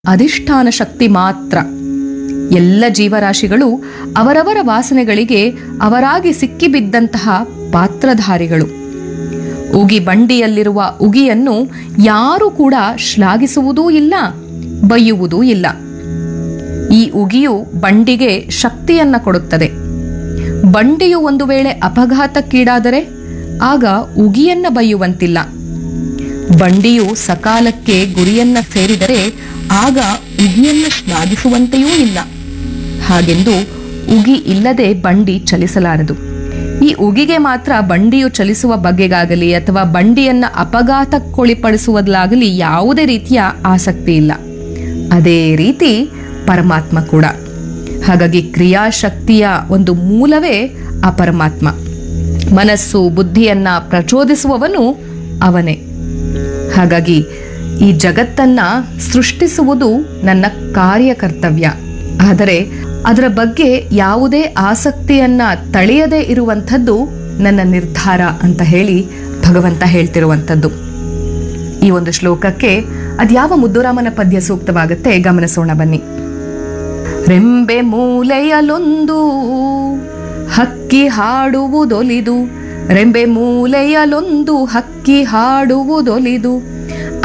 ಅಧಿಷ್ಠಾನ ಶಕ್ತಿ ಮಾತ್ರ ಎಲ್ಲ ಜೀವರಾಶಿಗಳು ಅವರವರ ವಾಸನೆಗಳಿಗೆ ಅವರಾಗಿ ಸಿಕ್ಕಿಬಿದ್ದಂತಹ ಪಾತ್ರಧಾರಿಗಳು ಉಗಿ ಬಂಡಿಯಲ್ಲಿರುವ ಉಗಿಯನ್ನು ಯಾರೂ ಕೂಡ ಶ್ಲಾಘಿಸುವುದೂ ಇಲ್ಲ ಬೈಯುವುದೂ ಇಲ್ಲ ಈ ಉಗಿಯು ಬಂಡಿಗೆ ಶಕ್ತಿಯನ್ನ ಕೊಡುತ್ತದೆ ಬಂಡಿಯು ಒಂದು ವೇಳೆ ಅಪಘಾತಕ್ಕೀಡಾದರೆ ಆಗ ಉಗಿಯನ್ನ ಬೈಯುವಂತಿಲ್ಲ ಬಂಡಿಯು ಸಕಾಲಕ್ಕೆ ಗುರಿಯನ್ನ ಸೇರಿದರೆ ಆಗ ಉಗಿಯನ್ನ ಶ್ಲಾಘಿಸುವಂತೆಯೂ ಇಲ್ಲ ಹಾಗೆಂದು ಉಗಿ ಇಲ್ಲದೆ ಬಂಡಿ ಚಲಿಸಲಾರದು ಈ ಉಗಿಗೆ ಮಾತ್ರ ಬಂಡಿಯು ಚಲಿಸುವ ಬಗೆಗಾಗಲಿ ಅಥವಾ ಬಂಡಿಯನ್ನ ಅಪಘಾತಕ್ಕೊಳಿಪಡಿಸುವುದಲಾಗಲಿ ಯಾವುದೇ ರೀತಿಯ ಆಸಕ್ತಿ ಇಲ್ಲ ಅದೇ ರೀತಿ ಪರಮಾತ್ಮ ಕೂಡ ಹಾಗಾಗಿ ಕ್ರಿಯಾಶಕ್ತಿಯ ಒಂದು ಮೂಲವೇ ಆ ಪರಮಾತ್ಮ ಮನಸ್ಸು ಬುದ್ಧಿಯನ್ನ ಪ್ರಚೋದಿಸುವವನು ಅವನೇ ಹಾಗಾಗಿ ಈ ಜಗತ್ತನ್ನ ಸೃಷ್ಟಿಸುವುದು ನನ್ನ ಕಾರ್ಯಕರ್ತವ್ಯ ಆದರೆ ಅದರ ಬಗ್ಗೆ ಯಾವುದೇ ಆಸಕ್ತಿಯನ್ನ ತಳೆಯದೇ ಇರುವಂಥದ್ದು ನನ್ನ ನಿರ್ಧಾರ ಅಂತ ಹೇಳಿ ಭಗವಂತ ಹೇಳ್ತಿರುವಂಥದ್ದು ಈ ಒಂದು ಶ್ಲೋಕಕ್ಕೆ ಅದ್ಯಾವ ಮುದ್ದುರಾಮನ ಪದ್ಯ ಸೂಕ್ತವಾಗುತ್ತೆ ಗಮನಿಸೋಣ ಬನ್ನಿ ರೆಂಬೆ ಮೂಲೆಯಲೊಂದು ಹಕ್ಕಿ ಹಾಡುವುದೊಲಿದು ರೆಂಬೆ ಮೂಲೆಯಲೊಂದು ಹಕ್ಕಿ ಹಾಡುವುದೊಲಿದು